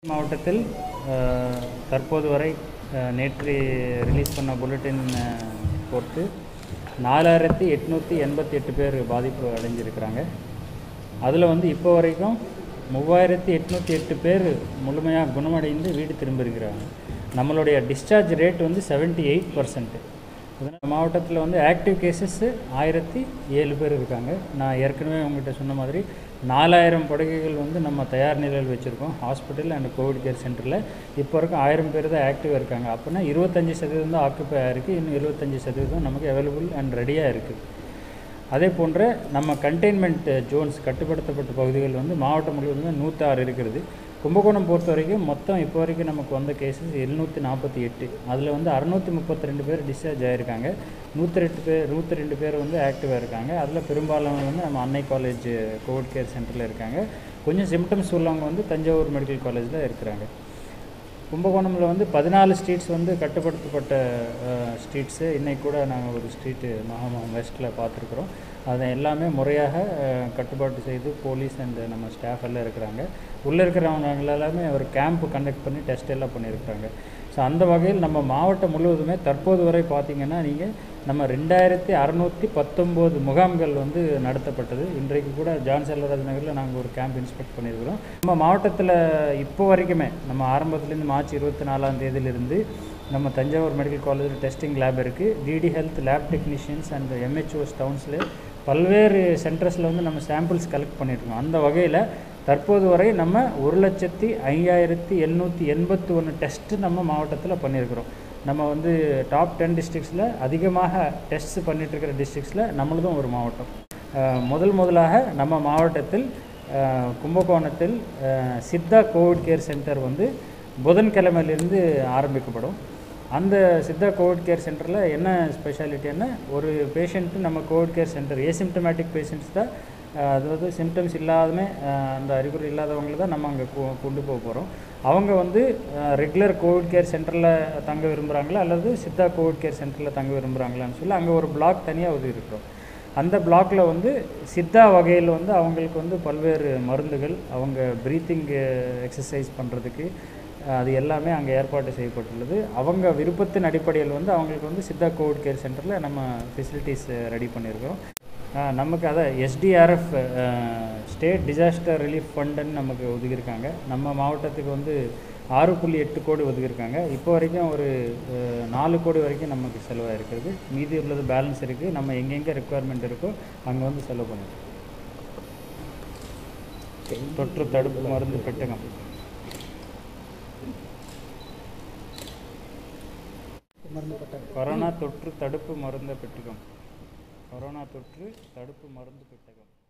மாவட்டத்தில் அஹ், தற்போது வரை அஹ், நேற்று ரிலீஸ் பண்ண புல்லட்டின் பொறுத்து நாலாயிரத்தி எட்நூற்றி எண்பத்தி எட்டு பேர் பாதிப்பு அடைஞ்சிருக்கிறாங்க அதில் வந்து இப்போ வரைக்கும் மூவாயிரத்தி எட்நூற்றி எட்டு பேர் முழுமையாக குணமடைந்து வீடு திரும்பியிருக்கிறாங்க நம்மளுடைய டிஸ்சார்ஜ் ரேட் வந்து 78% எயிட் பர்சன்ட் மாவட்டத்தில் வந்து ஆக்டிவ் கேசஸ் ஆயிரத்தி ஏழு பேர் இருக்காங்க நான் ஏற்கனவே உங்கள்கிட்ட சொன்ன மாதிரி நாலாயிரம் படுக்கைகள் வந்து நம்ம தயார் நிலையில் வச்சுருக்கோம் ஹாஸ்பிட்டல் அண்ட் கோவிட் கேர் சென்டரில் இப்போ வரைக்கும் ஆயிரம் பேர் தான் ஆக்டிவாக இருக்காங்க அப்படின்னா இருபத்தஞ்சி சதவீதம் தான் ஆக்குப்பை ஆயிருக்கு இன்னும் இருபத்தஞ்சி சதவீதம் நமக்கு அவைலபிள் அண்ட் ரெடியாக இருக்குது அதே போன்ற நம்ம கண்டெய்ன்மெண்ட் ஜோன்ஸ் கட்டுப்படுத்தப்பட்ட பகுதிகள் வந்து மாவட்டம் முழுவதுமே நூற்றாறு இருக்கிறது கும்பகோணம் பொறுத்த வரைக்கும் மொத்தம் இப்போ வரைக்கும் நமக்கு வந்த கேசஸ் எழுநூற்றி நாற்பத்தி எட்டு அதில் வந்து அறுநூற்றி முப்பத்தி ரெண்டு பேர் டிஸ்சார்ஜ் ஆகிருக்காங்க நூற்றி ரெண்டு பேர் நூற்றி ரெண்டு பேர் வந்து ஆக்டிவாக இருக்காங்க அதில் பெரும்பாலானவங்க வந்து நம்ம அன்னை காலேஜ் கோவிட் கேர் சென்டரில் இருக்காங்க கொஞ்சம் சிம்டம்ஸ் உள்ளவங்க வந்து தஞ்சாவூர் மெடிக்கல் காலேஜில் இருக்கிறாங்க கும்பகோணமில் வந்து பதினாலு ஸ்ட்ரீட்ஸ் வந்து கட்டுப்படுத்தப்பட்ட ஸ்ட்ரீட்ஸு இன்னைக்கு கூட நாங்கள் ஒரு ஸ்ட்ரீட்டு மகாமகம் வெஸ்ட்டில் பார்த்துருக்குறோம் அதை எல்லாமே முறையாக அஹ், கட்டுப்பாட்டு செய்து போலீஸ் அண்ட் நம்ம ஸ்டாஃப் எல்லாம் இருக்கிறாங்க உள்ளே இருக்கிறவங்க எல்லாமே ஒரு கேம்ப் கண்டக்ட் பண்ணி டெஸ்ட் எல்லாம் பண்ணியிருக்கிறாங்க ஸோ அந்த வகையில் நம்ம மாவட்டம் முழுவதுமே தற்போது வரை பார்த்தீங்கன்னா நீங்கள் நம்ம ரெண்டாயிரத்தி அறநூற்றி பத்தொம்போது முகாம்கள் வந்து நடத்தப்பட்டது இன்றைக்கு கூட ஜான் செல்வராஜ் நகரில் நாங்கள் ஒரு கேம்ப் இன்ஸ்பெக்ட் பண்ணியிருக்கிறோம் நம்ம மாவட்டத்தில் இப்போ வரைக்குமே நம்ம ஆரம்பத்துலேருந்து மார்ச் இருபத்தி நாலாம் தேதியிலிருந்து நம்ம தஞ்சாவூர் மெடிக்கல் காலேஜில் டெஸ்டிங் லேப் இருக்குது D D health lab technicians and M H Os டவுன்ஸில் பல்வேறு சென்டர்ஸில் வந்து நம்ம சாம்பிள்ஸ் கலெக்ட் பண்ணியிருக்கோம் அந்த வகையில் தற்போது வரை நம்ம ஒரு லட்சத்தி ஐயாயிரத்தி எழுநூற்றி எண்பத்தி ஒன்று டெஸ்ட்டு நம்ம மாவட்டத்தில் பண்ணியிருக்கிறோம் நம்ம வந்து டாப் டென் டிஸ்ட்ரிக்ஸில் அதிகமாக டெஸ்ட் பண்ணிட்டு இருக்கிற டிஸ்ட்ரிக்ஸில் நம்மளதும் ஒரு மாவட்டம் அஹ் முதல் முதலாக நம்ம மாவட்டத்தில் அஹ் கும்பகோணத்தில் அஹ் சித்தா கோவிட் கேர் சென்டர் வந்து புதன்கிழமையிலிருந்து ஆரம்பிக்கப்படும் அந்த சித்தா கோவிட் கேர் சென்டரில் என்ன ஸ்பெஷாலிட்டின்னா ஒரு பேஷண்ட்டு நம்ம covid care centre asymptomatic patients தான் அஹ் அதாவது சிம்டம்ஸ் இல்லாதமே அஹ் அந்த அறிகுறி இல்லாதவங்களை தான் நம்ம அங்கே கொண்டு போக போகிறோம் அவங்க வந்து ரெகுலர் கோவிட் கேர் சென்டரில் தங்க விரும்புகிறாங்களா அல்லது சித்தா கோவிட் கேர் சென்டரில் தங்க விரும்புகிறாங்களான்னு சொல்லி அங்கே ஒரு பிளாக் தனியாக ஒதுக்கி இருக்கிறோம் அந்த பிளாக்ல வந்து சித்தா வகையில் வந்து அவங்களுக்கு வந்து பல்வேறு மருந்துகள் அவங்க ப்ரீத்திங் எக்ஸசைஸ் பண்ணுறதுக்கு அது எல்லாமே அங்கே ஏற்பாடு செய்யப்பட்டுள்ளது அவங்க விருப்பத்தின் அடிப்படையில் வந்து அவங்களுக்கு வந்து சித்தா கோவிட் கேர் சென்டரில் நம்ம ஃபெசிலிட்டிஸ் ரெடி பண்ணியிருக்கோம் ஆஹ் நமக்கு அதை எஸ்டிஆர்எஃப் ஸ்டேட் டிசாஸ்டர் ரிலீஃப் ஃபண்டுன்னு நமக்கு ஒதுக்கியிருக்காங்க நம்ம மாவட்டத்துக்கு வந்து ஆறு புள்ளி எட்டு கோடி ஒதுக்கியிருக்காங்க இப்போ வரைக்கும் ஒரு அஹ், நாலு கோடி வரைக்கும் நமக்கு செலவாயிருக்கிறது மீதி உள்ளது பேலன்ஸ் இருக்குது நம்ம எங்கெங்கே ரெக்குவயர்மெண்ட் இருக்கோ அங்கே வந்து செலவு பண்ணிருக்கோம் தொற்று தடுப்பு மருந்து பெட்டகம் கொரோனா தொற்று தடுப்பு மருந்து பெட்டகம் கொரோனா தொற்று தடுப்பு மருந்து பெட்டகம்